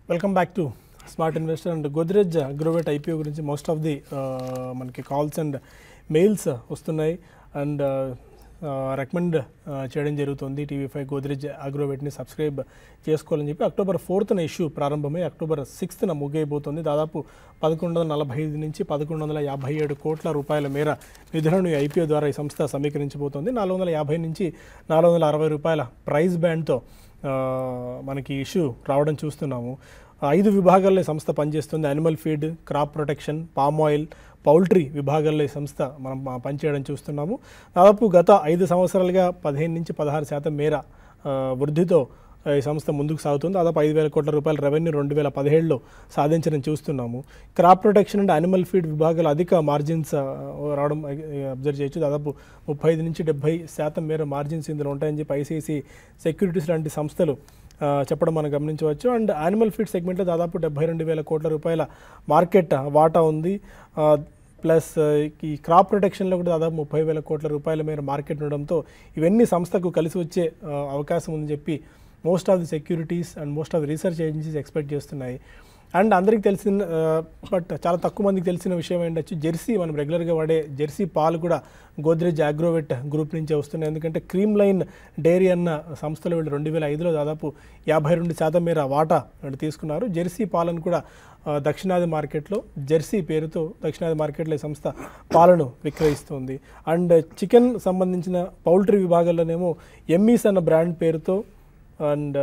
Welcome back to smart investor and Godrej Agrovet IPO గురించి most of the మనకి calls and mails వస్తున్నాయి and recommend చేయడం జరుగుతుంది టీవీ ఫైవ్ గోద్రేజ్ అగ్రోవేట్ని సబ్స్క్రైబ్ చేసుకోవాలని చెప్పి అక్టోబర్ ఫోర్త్న ఇష్యూ ప్రారంభమై అక్టోబర్ సిక్స్త్న ముగియబోతోంది దాదాపు పదకొండు వందల నలభై ఐదు నుంచి పదకొండు వందల యాభై ఏడు కోట్ల రూపాయల మేర నిధులను ఈ ఐపీఓ ద్వారా ఈ సంస్థ సమీకరించబోతోంది నాలుగు వందల యాభై నుంచి నాలుగు వందల అరవై రూపాయల ప్రైజ్ బ్యాండ్తో ఆ, మనకి ఇష్యూ రావడం చూస్తున్నాము ఐదు విభాగాల్లో ఈ సంస్థ పనిచేస్తుంది animal feed crop protection palm oil poultry విభాగాల్లో ఈ సంస్థ మనం ఆ, పనిచేయడం చూస్తున్నాము దాదాపు గత ఐదు సంవత్సరాలుగా పదిహేను నుంచి పదహారు శాతం మేర ఆ, వృద్ధితో ఆ, ఈ సంస్థ ముందుకు సాగుతుంది దాదాపు ఐదు వేల కోట్ల రూపాయల రెవెన్యూ రెండు వేల పదిహేడులో సాధించడం చూస్తున్నాము crop protection and animal feed విభాగాలు అధిక మార్జిన్స్ ఆ, రావడం అబ్జర్వ్ చేయొచ్చు దాదాపు ముప్పై ఐదు నుంచి డెబ్బై శాతం మేర మార్జిన్స్ ఇందులో ఉంటాయని చెప్పి ఐసీఐసీ సెక్యూరిటీస్ లాంటి సంస్థలు ఆ, చెప్పడం మనం గమనించవచ్చు అండ్ యానిమల్ ఫీడ్ సెగ్మెంట్లో దాదాపు డెబ్బై రెండు వేల కోట్ల రూపాయల మార్కెట్ వాటా ఉంది ఆ, ప్లస్ ఆ, ఈ క్రాప్ ప్రొటెక్షన్లో కూడా దాదాపు ముప్పై వేల కోట్ల రూపాయల మేర మార్కెట్ ఉండడంతో ఇవన్నీ సంస్థకు కలిసి వచ్చే ఆ, అవకాశం ఉందని చెప్పి most of the securities and most of the research agencies expect చేస్తున్నాయి అండ్ అందరికీ తెలిసిన బట్ చాలా తక్కువ మందికి తెలిసిన విషయం ఏంటచ్చు జెర్సీ మనం రెగ్యులర్గా వాడే జెర్సీ పాలు కూడా గోద్రేజ్ అగ్రోవెట్ గ్రూప్ నుంచే వస్తున్నాయి ఎందుకంటే క్రీమ్ లైన్ డైరీ అన్న సంస్థలో వీళ్ళు రెండు వేల ఐదులో దాదాపు యాభై రెండు శాతం మేర వాటా వీళ్ళు తీసుకున్నారు జెర్సీ పాలను కూడా ఆ, దక్షిణాది మార్కెట్లో జెర్సీ పేరుతో దక్షిణాది మార్కెట్లో ఈ సంస్థ పాలను విక్రయిస్తుంది అండ్ చికెన్ సంబంధించిన పౌల్ట్రీ విభాగంలోనేమో ఎమ్మీస్ అన్న బ్రాండ్ పేరుతో అండ్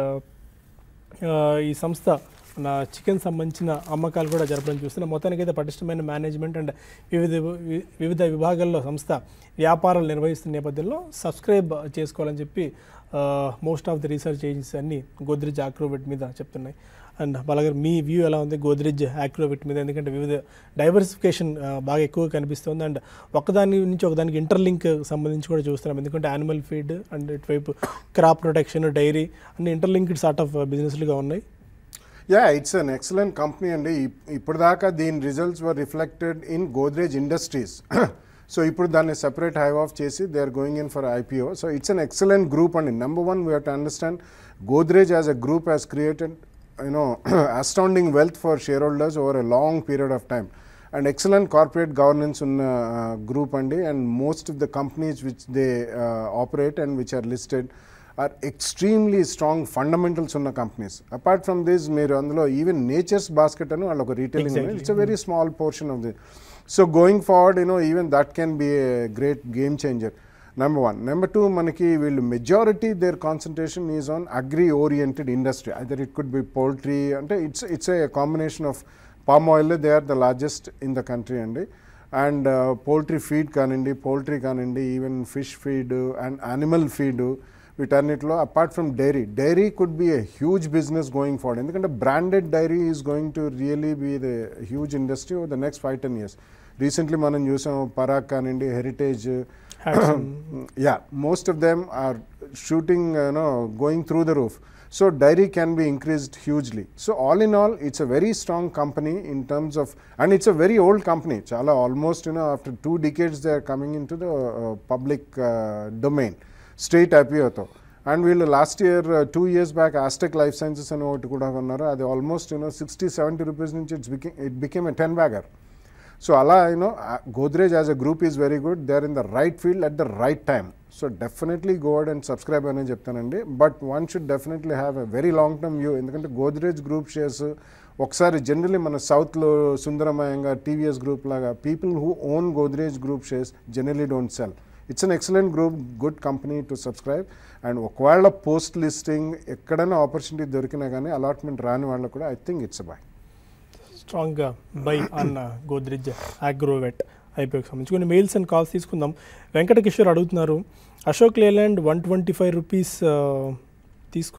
ఆ, ఈ సంస్థ నా చికెన్ సంబంధించిన అమ్మకాలు కూడా జరపడం చూస్తున్నాం మొత్తానికైతే పటిష్టమైన మేనేజ్మెంట్ అండ్ వివిధ వి- వివిధ విభాగాల్లో సంస్థ వ్యాపారాలు నిర్వహిస్తున్న నేపథ్యంలో సబ్స్క్రైబ్ చేసుకోవాలని చెప్పి most of the research agency అన్ని గోద్రేజ్ ఆక్రోవెట్ మీద చెప్తున్నాయి అండ్ బలగర్ మీ వ్యూ ఎలా ఉంది గోద్రేజ్ ఆక్రోవెట్ మీద ఎందుకంటే వివిధ డైవర్సిఫికేషన్ బాగా ఎక్కువగా కనిపిస్తుంది అండ్ ఒకదాని నుంచి ఒకదానికి ఇంటర్లింక్ సంబంధించి కూడా చూస్తున్నాం ఎందుకంటే యానిమల్ ఫీడ్ అండ్ ఇటువైపు క్రాప్ ప్రొటెక్షన్ డైరీ అన్ని ఇంటర్లింక్డ్ సార్ట్ ఆఫ్ బిజినెస్లుగా ఉన్నాయి yeah it's an excellent company అండి ఇప్- ఇప్పటిదాకా దీని results were reflected in Godrej Industries so ఇప్పుడు దాన్ని సెపరేట్ హైవ్ ఆఫ్ చేసి they are going in for IPO so it's an excellent group అండి number one we have to understand Godrej as a group has created you know astounding wealth for shareholders over a long period of time and excellent corporate governance ఉన్న group అండి and most of the companies which they operate and which are listed are extremely strong fundamentals ఉన్న companies apart from this మీరు అందులో even Nature's Basket అని వాళ్ళు ఒక retailing Exactly. It's a very small portion of the so going forward you know even that can be a great game changer number one number two మనకి వీళ్ళు majority there concentration is on agri oriented industry other it could be poultry అంటే it's it's a combination of palm oil they are the largest in the country అండి and poultry feed కానివ్వండి poultry కానివ్వండి even fish feed and animal feed వీటన్నిటిలో apart from dairy dairy could be a huge business going forward ఎందుకంటే branded dairy is going to really be the huge industry the next five ten years recently మనం చూసాం పరాగ్ కానివ్వండి Heritage Hatsun. yeah most of them are shooting uh, you know going through the roof so dairy can be increased hugely so all in all it's a very strong company in terms of and it's a very old company chala almost you know after two decades they are coming into the uh, public uh, domain straight IPO and వీళ్ళు last year two years back Astec Life Sciences అని ఒకటి కూడా ఉన్నారు అది almost you know sixty seventy rupees నుంచి it's became it became a ten bagger so అలా you know Godrej as a group is very good they are in the right field at the right time so definitely go and subscribe అనే చెప్తానండి but one should definitely have a very long term view ఎందుకంటే Godrej group shares ఒకసారి generally మన సౌత్లో సుందరమయంగా TVS group లాగా people who own Godrej group shares generally don't sell it's an excellent group good company to subscribe and ఒకవేళ post listing ఎక్కడైనా opportunity దొరికినా కానీ అలాట్మెంట్ రాని వాళ్ళకు కూడా I think it's buy strong buy అన్న గోద్రేజ్ అగ్రోవెట్ ఐపీఓకి సంబంధించి కొన్ని మెయిల్స్ అండ్ కాల్స్ తీసుకుందాం వెంకట కిషోర్ అడుగుతున్నారు Ashok Leyland one twenty five rupees తీసుకు